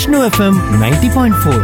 Vishnu FM ninety point four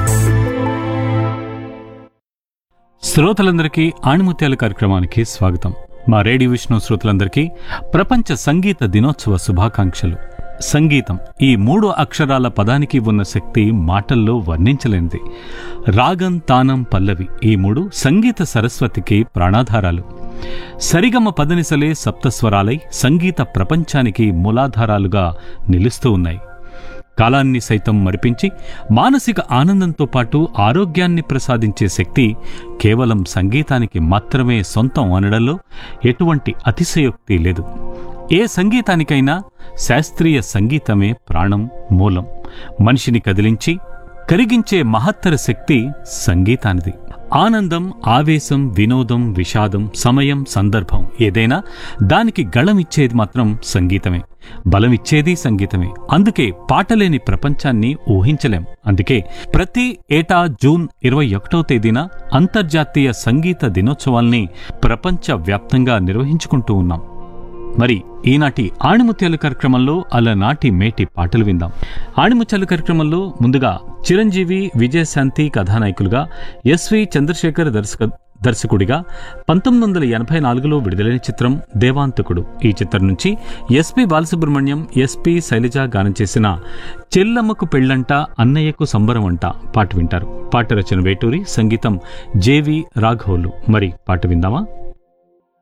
శ్రోతలందరికీ ఆణిముత్యాల కార్యక్రమానికి స్వాగతం మా రేడియో విష్ణు శ్రోతలందరికీ ప్రపంచ సంగీత దినోత్సవ శుభాకాంక్షలు సంగీతం ఈ మూడు అక్షరాల పదానికి ఉన్న శక్తి మాటల్లో వర్ణించలేనిది రాగం తానం పల్లవి ఈ మూడు సంగీత సరస్వతికి ప్రాణాధారాలు సరిగమ పదనిసలే సప్తస్వరాలై సంగీత ప్రపంచానికి మూలాధారాలుగా నిలుస్తూ ఉన్నాయి కాలాన్ని సైతం మరిపించి మానసిక ఆనందంతో పాటు ఆరోగ్యాన్ని ప్రసాదించే శక్తి కేవలం సంగీతానికి మాత్రమే సొంతం అనడంలో ఎటువంటి అతిశయోక్తి లేదు ఏ సంగీతానికైనా శాస్త్రీయ సంగీతమే ప్రాణం మూలం మనిషిని కదిలించి కరిగించే మహత్తర శక్తి సంగీతానిది ఆనందం ఆవేశం వినోదం విషాదం సమయం సందర్భం ఏదైనా దానికి గళమిచ్చేది మాత్రం సంగీతమే బలమిచ్చేది సంగీతమే అందుకే పాటలేని ప్రపంచాన్ని ఊహించలేం అందుకే ప్రతి ఏటా జూన్ ఇరవై ఒకటవ తేదీన అంతర్జాతీయ సంగీత దినోత్సవాల్ని ప్రపంచ వ్యాప్తంగా నిర్వహించుకుంటూ ఉన్నాం మరి ఈనాటి ఆణిముత్యాల కార్యక్రమంలో అలనాటి మేటి పాటలు విందాం ఆణిముత్యాల కార్యక్రమంలో ముందుగా చిరంజీవి విజయశాంతి కథానాయకులుగా ఎస్వి చంద్రశేఖర్ దర్శక దర్శకుడిగా పంతొమ్మిది వందల ఎనభై నాలుగులో విడుదలైన చిత్రం దేవాంతకుడు ఈ చిత్రం నుంచి ఎస్పి బాలసుబ్రహ్మణ్యం ఎస్పి శైలజ గానం చేసిన చెల్లమ్మకు పెళ్ళంట అన్నయ్యకు సంబరం అంట పాట వింటారు పాట రచన వేటూరి సంగీతం జేవి రాఘవులు మరి పాట విందామా